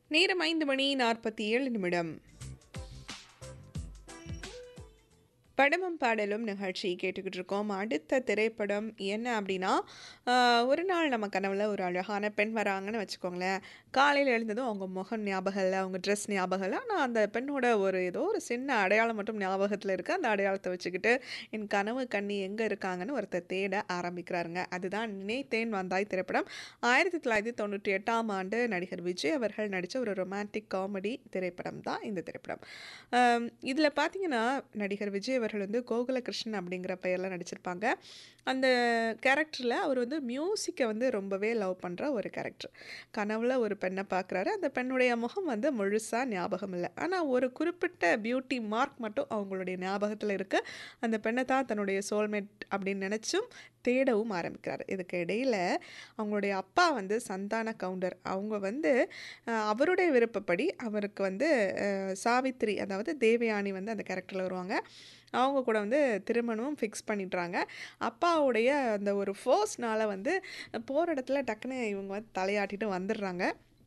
நேரம் ஐந்து மணி நாற்பத்தி ஏழு நிமிடம் படமும் பாடலும் நிகழ்ச்சி கேட்டுக்கிட்டு இருக்கோம் அடுத்த திரைப்படம் என்ன அப்படின்னா ஆஹ், ஒரு நாள் நம்ம கனவுல ஒரு அழகான பெண் வராங்கன்னு வச்சுக்கோங்களேன் காலையில் எழுந்ததும் அவங்க முகம் ஞாபகம் இல்லை அவங்க ட்ரெஸ் ஞாபகம் இல்லை ஆனால் அந்த பெண்ணோட ஒரு ஏதோ ஒரு சின்ன அடையாளம் மட்டும் ஞாபகத்தில் இருக்குது அந்த அடையாளத்தை வச்சுக்கிட்டு என் கனவு கண்ணி எங்கே இருக்காங்கன்னு ஒருத்தர் தேட ஆரம்பிக்கிறாருங்க அதுதான் நினைத்தேன் வந்தாய் திரைப்படம் ஆயிரத்தி தொள்ளாயிரத்தி தொண்ணூற்றி எட்டாம் ஆண்டு நடிகர் விஜய் அவர்கள் நடித்த ஒரு ரொமான்டிக் காமெடி திரைப்படம் தான் இந்த திரைப்படம் இதில் பார்த்தீங்கன்னா நடிகர் விஜய் அவர்கள் வந்து கோகுலகிருஷ்ணன் அப்படிங்கிற பெயரில் நடிச்சிருப்பாங்க அந்த கேரக்டரில் அவர் வந்து மியூசிக்கை வந்து ரொம்பவே லவ் பண்ணுற ஒரு கேரக்டர் கனவுல ஒரு பெண்ணை பார்க்குறாரு அந்த பெண்ணுடைய முகம் வந்து முழுசாக ஞாபகம் இல்லை ஆனால் ஒரு குறிப்பிட்ட பியூட்டி மார்க் மட்டும் அவங்களுடைய ஞாபகத்தில் இருக்கு அந்த பெண்ணை தான் தன்னுடைய சோல்மேட் அப்படின்னு நினச்சும் தேடவும் ஆரம்பிக்கிறார் இதுக்கு இடையில் அவங்களுடைய அப்பா வந்து சந்தான கவுண்டர் அவங்க வந்து அஹ், அவருடைய விருப்பப்படி அவருக்கு வந்து அஹ், சாவித்திரி அதாவது தேவயானி வந்து அந்த கேரக்டரில் வருவாங்க அவங்க கூட வந்து திருமணமும் ஃபிக்ஸ் பண்ணிடுறாங்க அப்பாவுடைய அந்த ஒரு ஃபோர்ஸ்னால வந்து போகிற இடத்துல டக்குன்னு இவங்க வந்து தலையாட்டிட்டு வந்துடுறாங்க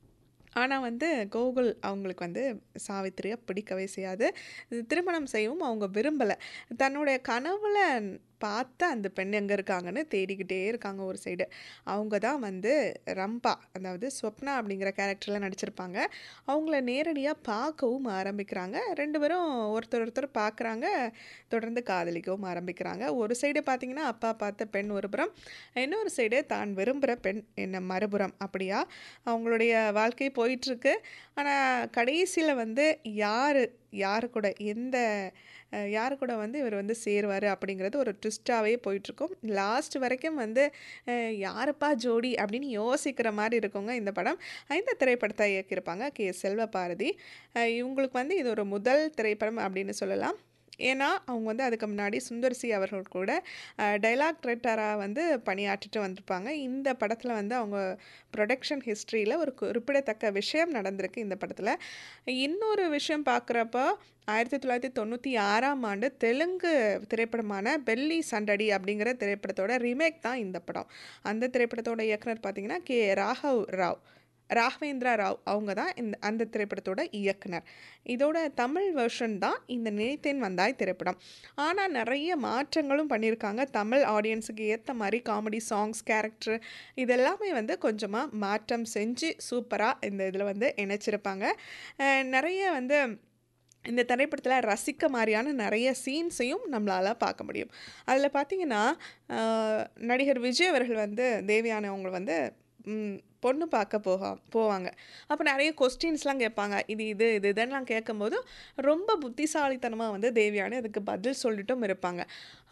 ஆனால் வந்து கோகுல் அவங்களுக்கு வந்து சாவித்திரியை பிடிக்கவே செய்யாது இது திருமணம் செய்யவும் அவங்க விரும்பலை தன்னுடைய கனவுல பார்த்து அந்த பெண் எங்கே இருக்காங்கன்னு தேடிக்கிட்டே இருக்காங்க ஒரு சைடு அவங்க தான் வந்து ரம்பா அதாவது ஸ்வப்னா அப்படிங்கிற கேரக்டரில் நடிச்சிருப்பாங்க அவங்கள நேரடியாக பார்க்கவும் ஆரம்பிக்கிறாங்க ரெண்டு பேரும் ஒருத்தர் ஒருத்தர் பார்க்குறாங்க தொடர்ந்து காதலிக்கவும் ஆரம்பிக்கிறாங்க ஒரு சைடு பார்த்தீங்கன்னா அப்பா பார்த்த பெண் ஒரு புறம் இன்னொரு சைடு தான் விரும்புகிற பெண் என்ன மறுபுறம் அப்படியா அவங்களுடைய வாழ்க்கை போயிட்டுருக்கு ஆனால் கடைசியில் வந்து யார் யாரு கூட எந்த அஹ், யாரு கூட வந்து இவர் வந்து சேருவார் அப்படிங்கிறது ஒரு ட்விஸ்ட்டாகவே போயிட்டுருக்கும் லாஸ்ட் வரைக்கும் வந்து அஹ், யாருப்பா ஜோடி அப்படின்னு யோசிக்கிற மாதிரி இருக்குங்க இந்த படம் இந்த திரைப்படத்தை இயக்கியிருப்பாங்க கே செல்வ பாரதி அஹ், இவங்களுக்கு வந்து இது ஒரு முதல் திரைப்படம் அப்படின்னு சொல்லலாம் ஏன்னா அவங்க வந்து அதுக்கு முன்னாடி சுந்தர்சி அவர்கள் கூட டைலாக் ரைட்டராக வந்து பணியாற்றிட்டு வந்திருப்பாங்க இந்த படத்தில் வந்து அவங்க ப்ரொடக்ஷன் ஹிஸ்ட்ரியில் ஒரு குறிப்பிடத்தக்க விஷயம் நடந்திருக்கு இந்த படத்தில் இன்னொரு விஷயம் பார்க்குறப்ப ஆயிரத்தி தொள்ளாயிரத்தி தொண்ணூற்றி ஆறாம் ஆண்டு தெலுங்கு திரைப்படமான பெல்லி சண்டடி அப்படிங்கிற திரைப்படத்தோட ரீமேக் தான் இந்த படம் அந்த திரைப்படத்தோட இயக்குனர் பார்த்தீங்கன்னா கே ராகவ் ராவ் ராகவேந்திரா ராவ் அவங்க தான் இந்த அந்த திரைப்படத்தோட இயக்குனர் இதோட தமிழ் வெர்ஷன் தான் இந்த நினைத்தேன் வந்தாய் திரைப்படம் ஆனால் நிறைய மாற்றங்களும் பண்ணியிருக்காங்க தமிழ் ஆடியன்ஸுக்கு ஏற்ற மாதிரி காமெடி சாங்ஸ் கேரக்டர் இதெல்லாமே வந்து கொஞ்சமாக மாற்றம் செஞ்சு சூப்பராக இந்த இதில் வந்து இணைச்சிருப்பாங்க அஹ் நிறைய வந்து இந்த திரைப்படத்தில் ரசிக்க மாதிரியான நிறைய சீன்ஸையும் நம்மளால் பார்க்க முடியும் அதில் பார்த்தீங்கன்னா ஆஹ், நடிகர் விஜய் அவர்கள் வந்து தேவியான அவங்க வந்து ம், பொண்ணு பார்க்க போக போவாங்க அப்போ நிறைய கொஸ்டின்ஸ்லாம் கேட்பாங்க இது இது இது இதெல்லாம் கேட்கும்போது ரொம்ப புத்திசாலித்தனமாக வந்து தேவியானி அதுக்கு பதில் சொல்லிட்டும் இருப்பாங்க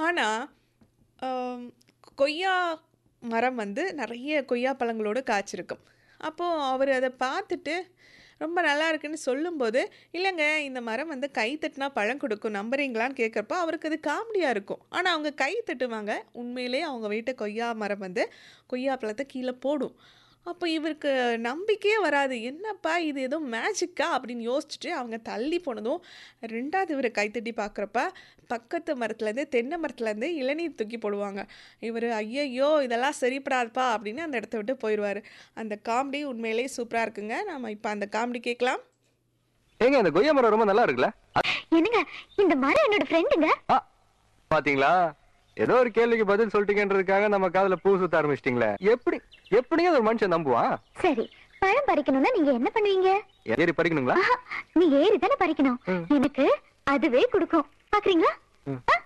ஆனால் கொய்யா மரம் வந்து நிறைய கொய்யா பழங்களோடு காய்ச்சிருக்கும் அப்போது அவர் அதை பார்த்துட்டு ரொம்ப நல்லா இருக்குன்னு சொல்லும்போது இல்லைங்க இந்த மரம் வந்து கை தட்டினா பழம் கொடுக்கும் நம்புறீங்களான்னு கேட்குறப்ப அவருக்கு அது காமெடியாக இருக்கும் ஆனால் அவங்க கை தட்டுவாங்க உண்மையிலே அவங்க வீட்டு கொய்யா மரம் வந்து கொய்யா பழத்தை கீழே போடும் அப்போ இவருக்கு நம்பிக்கையே வராது என்னப்பா இது ஏதோ மேஜிக்கா அப்படின்னு யோசிச்சுட்டு அவங்க தள்ளி போனதும் ரெண்டாவது இவர் கைத்தட்டி பார்க்குறப்ப பக்கத்து மரத்துலேருந்து தென்னை மரத்துலேருந்து இளநீர் தூக்கி போடுவாங்க இவர் ஐயையோ இதெல்லாம் சரிப்படாதுப்பா அப்படின்னு அந்த இடத்த விட்டு போயிடுவார் அந்த காமெடி உண்மையிலேயே சூப்பராக இருக்குங்க நம்ம இப்போ அந்த காமெடி கேட்கலாம் ஏங்க இந்த கொய்யா மரம் ரொம்ப நல்லா இருக்குல்ல என்னங்க இந்த மரம் என்னோட ஃப்ரெண்டுங்க ஆ, பாத்தீங்களா ஏதோ ஒரு கேள்விக்கு பதில் சொல்லிட்டீங்கன்றதுக்காக நம்ம காதுல பூ சுத்த ஆரம்பிச்சிட்டீங்களே எப்படி எப்படிங்க ஒரு மனுஷன் நம்புவான் சரி பழம் பறிக்கணும்னா நீங்க என்ன பண்ணுவீங்க ஏறி பறிக்கணுங்களா ஆஹா, நீ ஏறி தானே பறிக்கணும் எனக்கு அதுவே கொடுக்கும் பாக்குறீங்களா ம். ஆ,